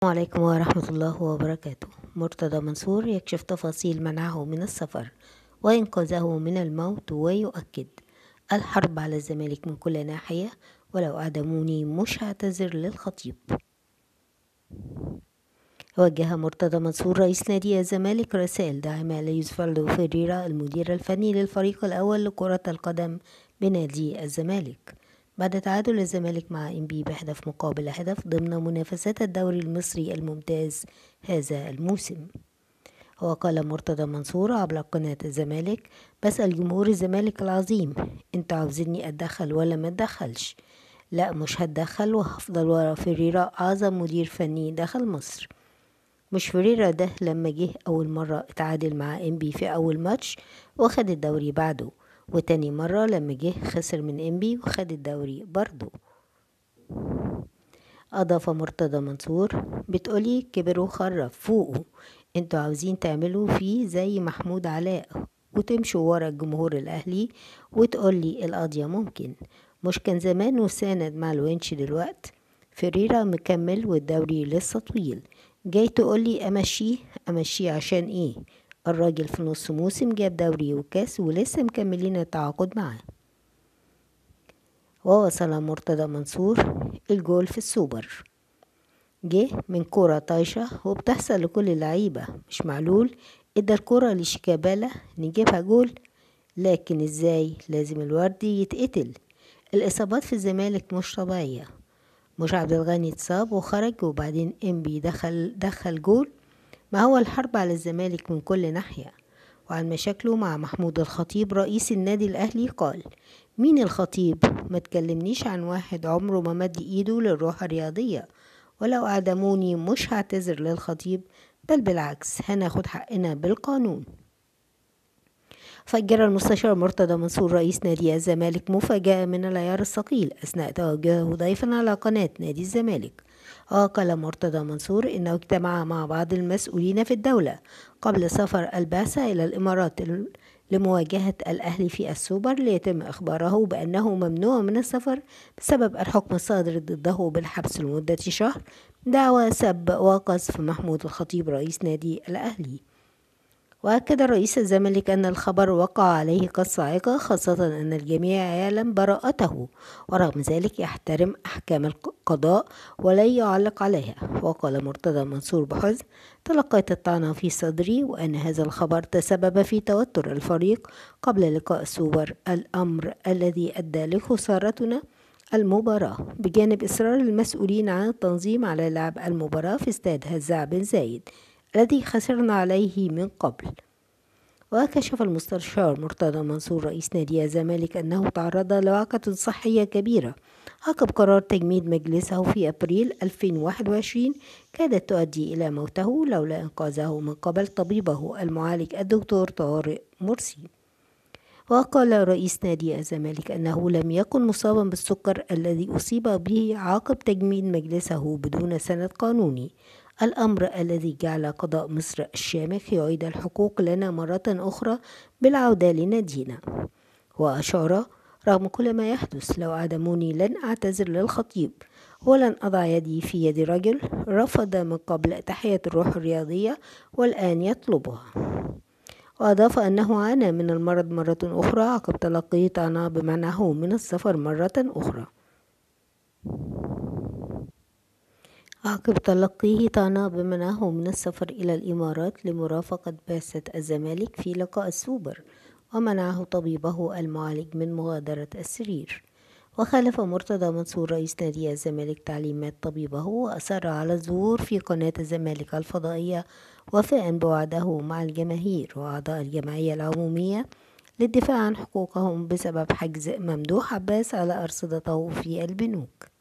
السلام عليكم ورحمة الله وبركاته مرتضى منصور يكشف تفاصيل منعه من السفر وإنقاذه من الموت ويؤكد الحرب على الزمالك من كل ناحية ولو أعدموني مش هعتذر للخطيب وجه مرتضى منصور رئيس نادي الزمالك رسائل داعمة ليوسفالدو فيريرا المدير الفني للفريق الأول لكرة القدم بنادي الزمالك بعد تعادل الزمالك مع إنبي بهدف مقابل هدف ضمن منافسات الدوري المصري الممتاز هذا الموسم وقال مرتضى منصور عبر قناة الزمالك بسأل جمهور الزمالك العظيم انتوا عاوزيني اتدخل ولا ما اتدخلش لا مش هتدخل وهفضل ورا فريرا أعظم مدير فني دخل مصر مش فريرا ده لما جه أول مرة اتعادل مع إنبي في أول ماتش وخد الدوري بعده وتاني مرة لما جه خسر من إنبي وخد الدوري برضه أضاف مرتضى منصور بتقولي كبر وخرف فوقه انتوا عاوزين تعملوا فيه زي محمود علاء وتمشوا ورا الجمهور الأهلي وتقولي القضية ممكن مش كان زمان وساند مع الونش دلوقت فريرا مكمل والدوري لسه طويل جاي تقولي أمشيه أمشيه عشان إيه الراجل في نص موسم جاب دوري وكاس ولسه مكملين التعاقد معاه ووصل مرتضى منصور الجول في السوبر جه من كرة طايشة وبتحصل لكل اللعيبة مش معلول ادى الكرة لشيكابالا نجيبها جول لكن ازاي لازم الوردي يتقتل الإصابات في الزمالك مش طبيعية مش عبد الغني اتصاب وخرج وبعدين انبي دخل دخل جول ما هو الحرب على الزمالك من كل ناحية وعن مشاكله مع محمود الخطيب رئيس النادي الأهلي قال مين الخطيب ما تكلمنيش عن واحد عمره ما مد ايده للروح الرياضية ولو أعدموني مش هعتذر للخطيب بل بالعكس هناخد حقنا بالقانون فجر المستشار مرتضى منصور رئيس نادي الزمالك مفاجأة من العيار الثقيل أثناء توجهه ضيفا على قناة نادي الزمالك وقال مرتضى منصور إنه اجتمع مع بعض المسؤولين في الدولة قبل سفر البعثة إلى الإمارات لمواجهة الأهلي في السوبر ليتم إخباره بأنه ممنوع من السفر بسبب الحكم الصادر ضده بالحبس لمدة شهر دعوى سب وقذف محمود الخطيب رئيس نادي الأهلي وأكد رئيس الزمالك أن الخبر وقع عليه كالصاعقة خاصة أن الجميع يعلم براءته ورغم ذلك يحترم أحكام القضاء ولا يعلق عليها وقال مرتضى منصور بحزن تلقيت الطعنة في صدري وأن هذا الخبر تسبب في توتر الفريق قبل لقاء السوبر الأمر الذي أدى لخسارتنا المباراة بجانب إصرار المسؤولين عن التنظيم على لعب المباراة في استاد هزاع بن زايد الذي خسرنا عليه من قبل وكشف المستشار مرتضى منصور رئيس نادي الزمالك أنه تعرض لوعكة صحية كبيرة عقب قرار تجميد مجلسه في أبريل 2021 كادت تؤدي إلى موته لولا إنقاذه من قبل طبيبه المعالج الدكتور طارق مرسي وقال رئيس نادي الزمالك أنه لم يكن مصابا بالسكر الذي أصيب به عقب تجميد مجلسه بدون سند قانوني الأمر الذي جعل قضاء مصر الشامخ يعيد الحقوق لنا مرة أخرى بالعودة لنادينا وأشار رغم كل ما يحدث لو أعدموني لن أعتذر للخطيب ولن أضع يدي في يد رجل رفض من قبل تحية الروح الرياضية والآن يطلبها وأضاف أنه عانى من المرض مرة أخرى عقب تلقيه طعنة بمنعه من السفر مرة أخرى عقب تلقيه طعنة بمنعه من السفر إلى الإمارات لمرافقة بعثة الزمالك في لقاء السوبر ومنعه طبيبه المعالج من مغادرة السرير وخالف مرتضى منصور رئيس نادي الزمالك تعليمات طبيبه وأصر على الظهور في قناة الزمالك الفضائية وفاء بوعده مع الجماهير وأعضاء الجمعية العمومية للدفاع عن حقوقهم بسبب حجز ممدوح عباس على أرصدته في البنوك